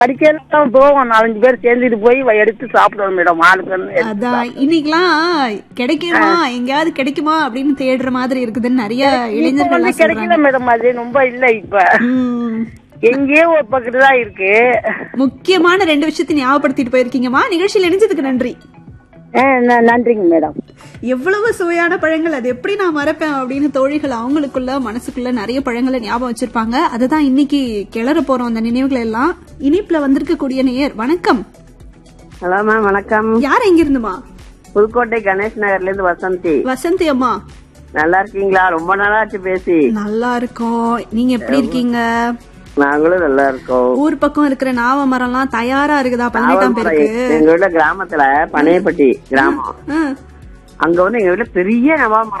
படிக்கலாம் போவோம் நாலஞ்சு பேர் சேர்ந்துட்டு போய் வ- எடுத்து சாப்பிடுவோம் மேடம் ஆளுக்கு ஒண்ணு எடுத்து அதான் இன்னைக்கெல்லாம் கிடைக்குமா எங்கேயாவது கிடைக்குமா அப்படின்னு தேடுற மாதிரி இருக்குதுன்னு நிறைய இப்ப இளைஞர்கள் வந்து கிடைக்கல மேடம் அது ரொம்ப இல்ல இப்ப ம். எங்கேயோ ஒரு பக்கத்து தான் இருக்கு முக்கியமான ரெண்டு விஷயத்தை ஞாபகப்படுத்திட்டு போயிருக்கீங்கம்மா நிகழ்ச்சியில் இணைஞ்சதுக்கு நன்றி ஆ, ந- நன்றிங்க மேடம் எவ்வளவு சுவையான பழங்கள் அது எப்படி நான் மறப்பேன் அப்படின்னு தோழிகள் அவங்களுக்குள்ள மனசுக்குள்ள நிறைய பழங்களை ஞாபகம் வச்சிருப்பாங்க அதுதான் இன்னைக்கு கிளற போறோம் அந்த நினைவுகள் எல்லாம் இனிப்புல வந்திருக்கக்கூடிய நேயர் வணக்கம் ஹலோ மேம் வணக்கம் யார் எங்க இருந்துமா புதுக்கோட்டை கணேஷ் நகர்ல இருந்து வசந்தி வசந்தி அம்மா நல்லா இருக்கீங்களா ரொம்ப நாளாச்சு பேசி நல்லா இருக்கோம் நீங்க எப்படி இருக்கீங்க நாங்களும் நல்லா இருக்கோம் ஊர் பக்கம் இருக்கிற நாவ மரம்லாம் தயாரா இருக்குதா பதினெட்டாம் பேருக்கு எங்க வீட்டுல கிராமத்துல பனையப்பட்டி கிராமம் ஆ. அங்க வந்து எங்க வீட்டுல பெரிய நவா மரம்